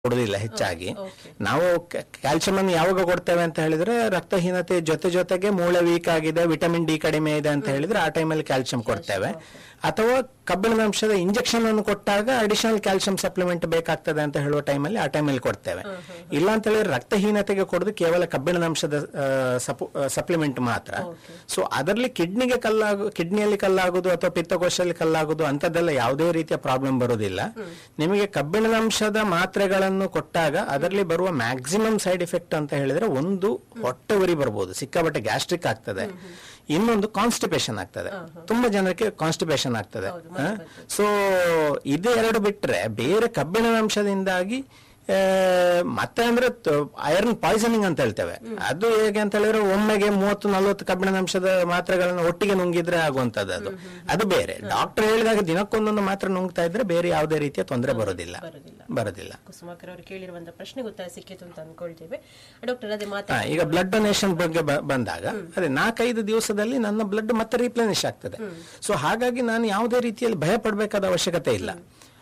ಕೊಡುದಿಲ್ಲ ಹೆಚ್ಚಾಗಿ ನಾವು ಕ್ಯಾಲ್ಸಿಯಂ ಅನ್ನು ಯಾವಾಗ ಕೊಡ್ತೇವೆ ಅಂತ ಹೇಳಿದ್ರೆ ರಕ್ತಹೀನತೆ ಜೊತೆ ಜೊತೆಗೆ ಮೂಳೆ ವೀಕ್ ಆಗಿದೆ ವಿಟಮಿನ್ ಡಿ ಕಡಿಮೆ ಇದೆ ಅಂತ ಹೇಳಿದ್ರೆ ಆ ಟೈಮಲ್ಲಿ ಕ್ಯಾಲ್ಸಿಯಂ ಕೊಡ್ತೇವೆ ಅಥವಾ ಕಬ್ಬಿಣದ ಅಂಶದ ಇಂಜೆಕ್ಷನ್ ಅನ್ನು ಕೊಟ್ಟಾಗ ಅಡಿಷನಲ್ ಕ್ಯಾಲ್ಸಿಯಂ ಸಪ್ಲಿಮೆಂಟ್ ಬೇಕಾಗ್ತದೆ ಅಂತ ಹೇಳುವ ಟೈಮಲ್ಲಿ ಆ ಟೈಮಲ್ಲಿ ಕೊಡ್ತೇವೆ ಇಲ್ಲ ಅಂತ ಹೇಳಿದ್ರೆ ರಕ್ತಹೀನತೆಗೆ ಕೊಡೋದು ಕೇವಲ ಕಬ್ಬಿಣದ ಅಂಶದ ಸಪ್ಲಿಮೆಂಟ್ ಮಾತ್ರ ಸೊ ಅದರಲ್ಲಿ ಕಿಡ್ನಿಗೆ ಕಲ್ಲಾಗು ಕಿಡ್ನಿಯಲ್ಲಿ ಕಲ್ಲಾಗುದು ಅಥವಾ ಪಿತ್ತಕೋಶದಲ್ಲಿ ಕಲ್ಲಾಗುದು ಅಂತದ್ದೆಲ್ಲ ಯಾವುದೇ ರೀತಿಯ ಪ್ರಾಬ್ಲಮ್ ಬರುವುದಿಲ್ಲ ನಿಮಗೆ ಕಬ್ಬಿಣದ ಅಂಶದ ಮಾತ್ರೆಗಳನ್ನು ಕೊಟ್ಟಾಗ ಅದರಲ್ಲಿ ಬರುವ ಮ್ಯಾಕ್ಸಿಮಮ್ ಸೈಡ್ ಎಫೆಕ್ಟ್ ಅಂತ ಹೇಳಿದ್ರೆ ಒಂದು ಹೊಟ್ಟೆ ಉರಿ ಬರ್ಬೋದು ಸಿಕ್ಕಾಪಟ್ಟೆ ಗ್ಯಾಸ್ಟ್ರಿಕ್ ಆಗ್ತದೆ ಇನ್ನೊಂದು ಕಾನ್ಸ್ಟಿಪೇಷನ್ ಆಗ್ತದೆ ತುಂಬಾ ಜನಕ್ಕೆ ಕಾನ್ಸ್ಟಿಪೇಷನ್ ಆಗ್ತದೆ ಸೊ ಇದು ಎರಡು ಬಿಟ್ರೆ ಬೇರೆ ಕಬ್ಬಿಣದ ಅಂಶದಿಂದಾಗಿ ಆ, ಮತ್ತೆ ಅಂದ್ರೆ ಐರನ್ ಪಾಯ್ಸನಿಂಗ್ ಅಂತ ಹೇಳ್ತೇವೆ ಅದು ಹೇಗೆ ಅಂತ ಹೇಳಿದ್ರೆ ಒಮ್ಮೆಗೆ ಮೂವತ್ತು ನಲವತ್ತು ಕಬ್ಬಿಣದ ಅಂಶದ ಮಾತ್ರೆಗಳನ್ನು ಒಟ್ಟಿಗೆ ನುಂಗಿದ್ರೆ ಆಗುವಂತದ್ದು ಅದು ಅದು ಬೇರೆ ಡಾಕ್ಟರ್ ಹೇಳಿದಾಗ ದಿನಕ್ಕೊಂದೊಂದು ಮಾತ್ರೆ ನುಂಗ್ತಾ ಇದ್ರೆ ಬೇರೆ ಯಾವುದೇ ರೀತಿಯ ತೊಂದರೆ ಬರೋದಿಲ್ಲ ಬರೋದಿಲ್ಲ ಕುಸುಮಾಕರ್ ಅವರು ಕೇಳಿರುವಂತ ಪ್ರಶ್ನೆಗೆ ಉತ್ತರ ಸಿಕ್ಕಿತು ಅಂತ ಅನ್ಕೊಳ್ತೇವೆ ಡಾಕ್ಟರ್ ಅದೇ ಹಾ, ಮಾತಾ ಈಗ ಬ್ಲಡ್ ಡೊನೇಷನ್ ಬಗ್ಗೆ ಬ- ಬಂದಾಗ ಅದೇ ನಾಲ್ಕೈದು ದಿವಸದಲ್ಲಿ ನನ್ನ ಬ್ಲಡ್ ಮತ್ತೆ ರೀಪ್ಲೆನಿಶ್ ಆಗ್ತದೆ ಸೊ ಹಾಗಾಗಿ ನಾನು ಯಾವುದೇ ರೀತಿಯಲ್ಲಿ ಭಯ ಪಡಬೇಕಾದ ಅವಶ್ಯಕತೆ ಇಲ್ಲ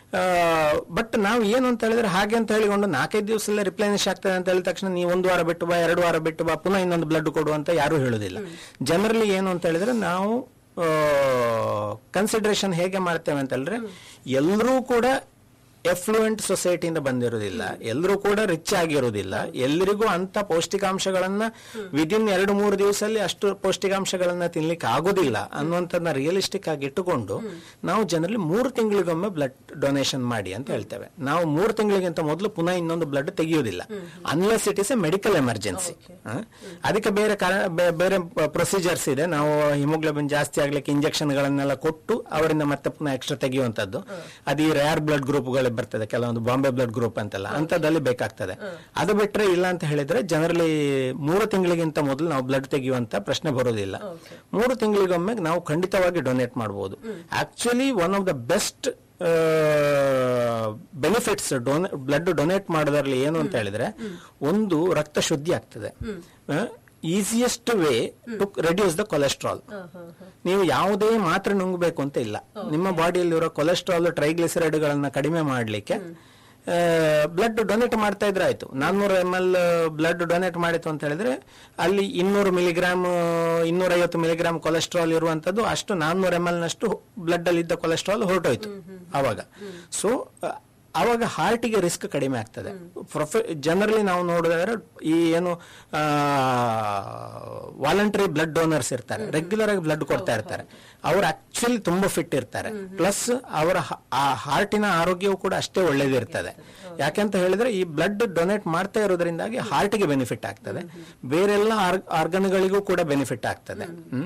ಬಟ್ ನಾವು ಏನು ಅಂತ ಹೇಳಿದ್ರೆ ಹಾಗೆ ಅಂತ ಹೇಳಿಕೊಂಡು ನಾಲ್ಕೈದು ದಿವಸದಲ್ಲೇ ರಿಪ್ಲೆನಿಶ್ ಆಗ್ತದೆ ಅಂತ ಹೇಳಿದ ತಕ್ಷಣ ನೀವು ಒಂದು ವಾರ ಬಿಟ್ಟು ಬಾ ಎರಡು ವಾರ ಬಿಟ್ಟು ಬಾ ಪುನಃ ಇನ್ನೊಂದು ಬ್ಲಡ್ ಕೊಡು ಅಂತ ಯಾರು ಹೇಳುದಿಲ್ಲ ಜನರಲಿ ಏನು ಅಂತ ಹೇಳಿದ್ರೆ ನಾವು ಕನ್ಸಿಡರೇಷನ್ ಹೇಗೆ ಮಾಡ್ತೇವೆ ಅಂತ ಹೇಳಿದ್ರೆ ಎಲ್ಲರೂ ಕೂಡ ಎಫ್ಲುಯೆಂಟ್ ಸೊಸೈಟಿಯಿಂದ ಬಂದಿರೋದಿಲ್ಲ ಎಲ್ಲರೂ ಕೂಡ ರಿಚ್ ಆಗಿರೋದಿಲ್ಲ ಎಲ್ಲರಿಗೂ ಅಂತ ಪೌಷ್ಟಿಕಾಂಶಗಳನ್ನ ವಿದಿನ್ ಎರಡು ಮೂರು ದಿವಸದಲ್ಲಿ ಅಷ್ಟು ಪೌಷ್ಟಿಕಾಂಶಗಳನ್ನ ತಿನ್ಲಿಕ್ಕೆ ಆಗೋದಿಲ್ಲ ಅನ್ನುವಂಥದ್ದನ್ನ ರಿಯಲಿಸ್ಟಿಕ್ ಆಗಿ ಇಟ್ಟುಕೊಂಡು ನಾವು ಜನರಲ್ಲಿ ಮೂರು ತಿಂಗಳಿಗೊಮ್ಮೆ ಬ್ಲಡ್ ಡೊನೇಷನ್ ಮಾಡಿ ಅಂತ ಹೇಳ್ತೇವೆ ನಾವು ಮೂರು ತಿಂಗಳಿಗಿಂತ ಮೊದಲು ಪುನಃ ಇನ್ನೊಂದು ಬ್ಲಡ್ ತೆಗೆಯುವುದಿಲ್ಲ unless it is a medical emergency ಅದಕ್ಕೆ ಬೇರೆ ಕಾರಣ ಬೇ- ಬೇರೆ ಪ್ರೊಸೀಜರ್ಸ್ ಇದೆ ನಾವು ಹಿಮೋಗ್ಲೋಬಿನ್ ಜಾಸ್ತಿ ಆಗ್ಲಿಕ್ಕೆ ಇಂಜೆಕ್ಷನ್ ಗಳನ್ನೆಲ್ಲ ಕೊಟ್ಟು ಅವರಿಂದ ಮತ್ತೆ ಪುನಃ ಎಕ್ಸ್ಟ್ರಾ ತೆಗೆಯುವಂತದ್ದು ಅದು ಈ ರೇರ್ ಬ್ಲಡ್ ಗ್ರೂಪ್ಗಳು ಬರ್ತದೆ ಕೆಲವೊಂದು ಬಾಂಬೆ ಬ್ಲಡ್ ಗ್ರೂಪ್ ಅಂತೆಲ್ಲ ಅಂತದ್ದಲ್ಲಿ ಬೇಕಾಗ್ತದೆ ಅದು ಬಿಟ್ರೆ ಇಲ್ಲ ಅಂತ ಹೇಳಿದ್ರೆ ಜನರಲಿ ಮೂರು ತಿಂಗಳಿಗಿಂತ ಮೊದಲು ನಾವು ಬ್ಲಡ್ ತೆಗೆಯುವಂತ ಪ್ರಶ್ನೆ ಬರೋದಿಲ್ಲ ಮೂರು ತಿಂಗಳಿಗೊಮ್ಮೆ ನಾವು ಖಂಡಿತವಾಗಿ ಡೊನೇಟ್ ಮಾಡಬಹುದು actually one of the best benefits blood donate ಮಾಡೋದ್ರಲ್ಲಿ ಏನು ಅಂತ ಹೇಳಿದ್ರೆ ಒಂದು ರಕ್ತ ಶುದ್ಧಿ ಆಗ್ತದೆ easiest way to reduce the cholesterol ನೀವು ಯಾವುದೇ ಮಾತ್ರೆ ನುಂಗಬೇಕು ಅಂತ ಇಲ್ಲ ನಿಮ್ಮ ಬಾಡಿಯಲ್ಲಿರೋ ಕೊಲೆಸ್ಟ್ರಾಲ್ ಟ್ರೈಗ್ಲಿಸರೈಡ್ ಗಳನ್ನ ಕಡಿಮೆ ಮಾಡಲಿಕ್ಕೆ ಬ್ಲಡ್ ಡೊನೇಟ್ ಮಾಡ್ತಾ ಇದ್ರೆ ಆಯ್ತು ನಾನ್ನೂರು ಎಮ್ ಎಲ್ ಬ್ಲಡ್ ಡೊನೇಟ್ ಮಾಡಿತು ಅಂತ ಹೇಳಿದ್ರೆ ಅಲ್ಲಿ ಇನ್ನೂರು ಮಿಲಿಗ್ರಾಮ್ ಇನ್ನೂರೈವತ್ತು ಮಿಲಿಗ್ರಾಮ್ ಕೊಲೆಸ್ಟ್ರಾಲ್ ಇರುವಂತದ್ದು ಅಷ್ಟು ನಾನ್ನೂರು ಎಮ್ ಎಲ್ ನಷ್ಟು ಬ್ಲಡ್ ಅಲ್ಲಿ ಇದ್ದ ಕೊಲೆಸ್ಟ್ರಾಲ್ ಹೊರಟೋಯ್ತು ಅವಾಗ ಸೊ ಅವಾಗ ಹಾರ್ಟಿಗೆ ರಿಸ್ಕ್ ಕಡಿಮೆ ಆಗ್ತದೆ ಪ್ರೊಫೆ ಜನರಲಿ ನಾವು ನೋಡಿದ್ರೆ ಈ ಏನು ವಾಲಂಟರಿ ಬ್ಲಡ್ ಡೋನರ್ಸ್ ಇರ್ತಾರೆ ರೆಗ್ಯುಲರ್ ಆಗಿ ಬ್ಲಡ್ ಕೊಡ್ತಾ ಇರ್ತಾರೆ ಅವ್ರು ಆಕ್ಚುಲಿ ತುಂಬಾ ಫಿಟ್ ಇರ್ತಾರೆ ಪ್ಲಸ್ ಅವರ ಹ- ಆ ಹಾರ್ಟಿನ ಆರೋಗ್ಯವು ಕೂಡ ಅಷ್ಟೇ ಒಳ್ಳೇದಿರ್ತದೆ ಯಾಕೆಂತ ಹೇಳಿದ್ರೆ ಈ ಬ್ಲಡ್ ಡೊನೇಟ್ ಮಾಡ್ತಾ ಇರೋದ್ರಿಂದಾಗಿ ಹಾರ್ಟಿಗೆ ಬೆನಿಫಿಟ್ ಆಗ್ತದೆ ಬೇರೆಲ್ಲ ಆರ್ಗನ್ಗಳಿಗೂ ಕೂಡ ಬೆನಿಫಿಟ್ ಆಗ್ತದೆ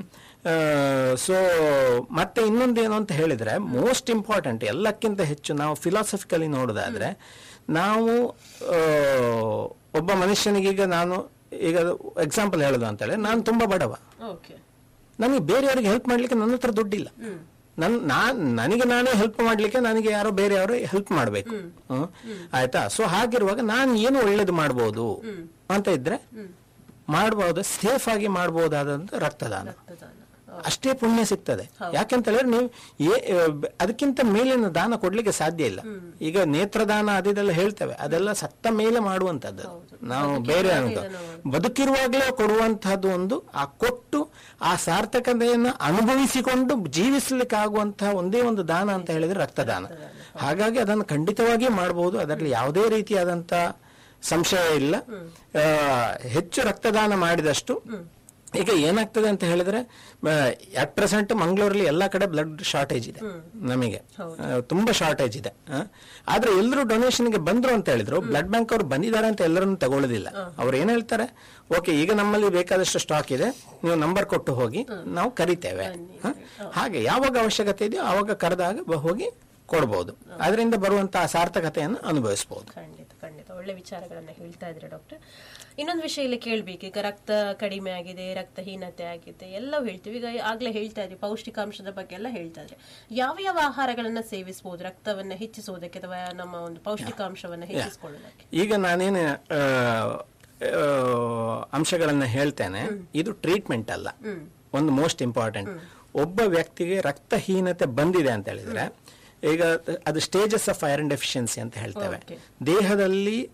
ಸೊ ಮತ್ತೆ ಇನ್ನೊಂದು ಏನು ಅಂತ ಹೇಳಿದ್ರೆ ಮೋಸ್ಟ್ ಇಂಪಾರ್ಟೆಂಟ್ ಎಲ್ಲಕ್ಕಿಂತ ಹೆಚ್ಚು ನಾವು ಫಿಲಾಸಫಿಕಲಿ ನೋಡೋದಾದ್ರೆ ನಾವು ಆ, ಒಬ್ಬ ಮನುಷ್ಯನಿಗೀಗ ನಾನು ಈಗ ಎಕ್ಸಾಂಪಲ್ ಹೇಳೋದು ಅಂತ ಹೇಳಿ ನಾನು ತುಂಬಾ ಬಡವ ಓಕೆ ನನಗೆ ಬೇರೆಯವರಿಗೆ ಹೆಲ್ಪ್ ಮಾಡ್ಲಿಕ್ಕೆ ನನ್ನ ಹತ್ರ ದುಡ್ಡಿಲ್ಲ ನನ್ ನಾನ್ ನನಗೆ ನಾನೇ ಹೆಲ್ಪ್ ಮಾಡ್ಲಿಕ್ಕೆ ನನಗೆ ಯಾರೋ ಬೇರೆಯವರು ಹೆಲ್ಪ್ ಮಾಡಬೇಕು ಆಯ್ತಾ ಸೊ ಹಾಗಿರುವಾಗ ನಾನು ಏನು ಒಳ್ಳೇದು ಮಾಡ್ಬೋದು ಅಂತ ಇದ್ರೆ ಮಾಡಬಹುದು ಸೇಫ್ ಆಗಿ ಮಾಡಬಹುದಾದಂತ ರಕ್ತದಾನ ಅಷ್ಟೇ ಪುಣ್ಯ ಸಿಗ್ತದೆ ಯಾಕೆಂತ ಹೇಳಿದ್ರೆ ನೀವು ಏ- ಬ- ಅದಕ್ಕಿಂತ ಮೇಲಿನ ದಾನ ಕೊಡ್ಲಿಕ್ಕೆ ಸಾಧ್ಯ ಇಲ್ಲ ಈಗ ನೇತ್ರದಾನ ಅದಿದೆಲ್ಲ ಹೇಳ್ತೇವೆ ಅದೆಲ್ಲ ಸತ್ತ ಮೇಲೆ ಮಾಡುವಂತದ್ದು ನಾವು ಬೇರೆ ಅಂತ ಬದುಕಿರುವಾಗಲೇ ಕೊಡುವಂತಹದ್ದು ಒಂದು ಆ ಕೊಟ್ಟು ಆ ಸಾರ್ಥಕತೆಯನ್ನು ಅನುಭವಿಸಿಕೊಂಡು ಜೀವಿಸಲಿಕ್ಕೆ ಆಗುವಂತಹ ಒಂದೇ ಒಂದು ದಾನ ಅಂತ ಹೇಳಿದ್ರೆ ರಕ್ತದಾನ ಹಾಗಾಗಿ ಅದನ್ನು ಖಂಡಿತವಾಗಿ ಮಾಡಬಹುದು ಅದರಲ್ಲಿ ಯಾವುದೇ ರೀತಿಯಾದಂತ ಸಂಶಯ ಇಲ್ಲ ಆ, ಹೆಚ್ಚು ರಕ್ತದಾನ ಮಾಡಿದಷ್ಟು ಈಗ ಏನಾಗ್ತದೆ ಅಂತ ಹೇಳಿದ್ರೆ ಅಟ್ ಪ್ರೆಸೆಂಟ್ ಮಂಗಳೂರಲ್ಲಿ ಎಲ್ಲಾ ಕಡೆ ಬ್ಲಡ್ ಶಾರ್ಟೇಜ್ ಇದೆ ನಮಗೆ ಆ, ತುಂಬಾ ಶಾರ್ಟೇಜ್ ಇದೆ ಆ. ಆದ್ರೆ ಎಲ್ಲರೂ ಡೊನೇಷನ್ಗೆ ಬಂದ್ರು ಅಂತ ಹೇಳಿದ್ರು ಬ್ಲಡ್ ಬ್ಯಾಂಕ್ ಅವ್ರು ಬಂದಿದ್ದಾರೆ ಅಂತ ಎಲ್ಲರನ್ನು ತಗೊಳ್ಳೋದಿಲ್ಲ ಅವ್ರು ಏನ್ ಹೇಳ್ತಾರೆ ಓಕೆ ಈಗ ನಮ್ಮಲ್ಲಿ ಬೇಕಾದಷ್ಟು ಸ್ಟಾಕ್ ಇದೆ ನೀವು ನಂಬರ್ ಕೊಟ್ಟು ಹೋಗಿ ನಾವು ಕರಿತೇವೆ ಆ. ಹಾಗೆ ಯಾವಾಗ ಅವಶ್ಯಕತೆ ಇದೆಯೋ ಆವಾಗ ಕರೆದಾಗ ಬ- ಹೋಗಿ ಕೊಡ್ಬೋದು ಅದರಿಂದ ಬರುವಂತಹ ಸಾರ್ಥಕತೆಯನ್ನು ಅನುಭವಿಸಬಹುದು ಖಂಡಿತ ಖಂಡಿತ ಒಳ್ಳೆ ವಿಚಾರಗಳನ್ನ ಹೇಳ್ತಾ ಇದ್ರೆ ಡಾಕ್ಟರ್ ಇನ್ನೊಂದು ವಿಷಯ ಇಲ್ಲಿ ಕೇಳ್ಬೇಕು ಈಗ ರಕ್ತ ಕಡಿಮೆ ಆಗಿದೆ ರಕ್ತಹೀನತೆ ಆಗಿದೆ ಎಲ್ಲವೂ ಹೇಳ್ತೀವಿ ಈಗ ಆಗ್ಲೇ ಹೇಳ್ತಾ ಇದ್ವಿ ಪೌಷ್ಟಿಕಾಂಶದ ಬಗ್ಗೆ ಎಲ್ಲ ಹೇಳ್ತಾ ಇದ್ರೆ ಯಾವ ಯಾವ ಆಹಾರಗಳನ್ನ ಸೇವಿಸಬಹುದು ರಕ್ತವನ್ನ ಹೆಚ್ಚಿಸುವುದಕ್ಕೆ ಅಥವಾ ನಮ್ಮ ಒಂದು ಪೌಷ್ಟಿಕಾಂಶವನ್ನ ಹೆಚ್ಚಿಸಿಕೊಳ್ಳೋದಕ್ಕೆ ಈಗ ನಾನೇನು ಆ, ಆ, ಅಂಶಗಳನ್ನ ಹೇಳ್ತೇನೆ ಇದು ಟ್ರೀಟ್ಮೆಂಟ್ ಅಲ್ಲ ಒಂದು ಮೋಸ್ಟ್ ಇಂಪಾರ್ಟೆಂಟ್ ಒಬ್ಬ ವ್ಯಕ್ತಿಗೆ ರಕ್ತಹೀನತೆ ಬಂದಿದೆ ಅಂತ ಹೇಳಿದ್ರೆ ಈಗ ಅದು ಸ್ಟೇಜಸ್ ಆಫ್ ಐರನ್ ಡೆಫಿಷಿಯನ್ಸಿ ಅಂತ ಹೇಳ್ತೇವೆ Okay. ದೇಹದಲ್ಲಿ